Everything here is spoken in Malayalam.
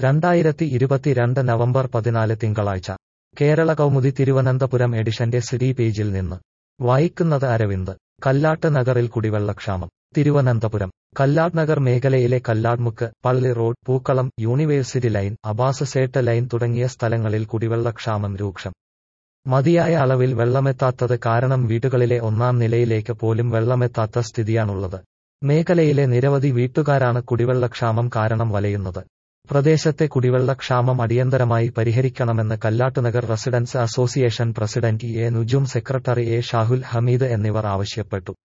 രണ്ടായിരത്തി ഇരുപത്തിരണ്ട് നവംബർ പതിനാല് തിങ്കളാഴ്ച കേരള കൗമുദി തിരുവനന്തപുരം എഡിഷന്റെ സിഡി പേജിൽ നിന്ന് വായിക്കുന്നത് അരവിന്ദ് കല്ലാട്ട് നഗറിൽ കുടിവെള്ളക്ഷാമം തിരുവനന്തപുരം കല്ലാട് നഗർ മേഖലയിലെ കല്ലാട്മുക്ക് പള്ളി road Pookkalam university line Abbas Sait line തുടങ്ങിയ സ്ഥലങ്ങളിൽ കുടിവെള്ളക്ഷാമം രൂക്ഷം മതിയായ അളവിൽ വെള്ളമെത്താത്തത് കാരണം വീടുകളിലെ ഒന്നാം നിലയിലേക്ക് പോലും വെള്ളമെത്താത്ത സ്ഥിതിയാണുള്ളത് മേഖലയിലെ നിരവധി വീട്ടുകാരാണ് കുടിവെള്ളക്ഷാമം കാരണം വലയുന്നത് പ്രദേശത്തെ കുടിവെള്ളക്ഷാമം അടിയന്തരമായി പരിഹരിക്കണമെന്ന് Kallattunagar residents association president A Nujum secretary A Shahul Hameed എന്നിവർ ആവശ്യപ്പെട്ടു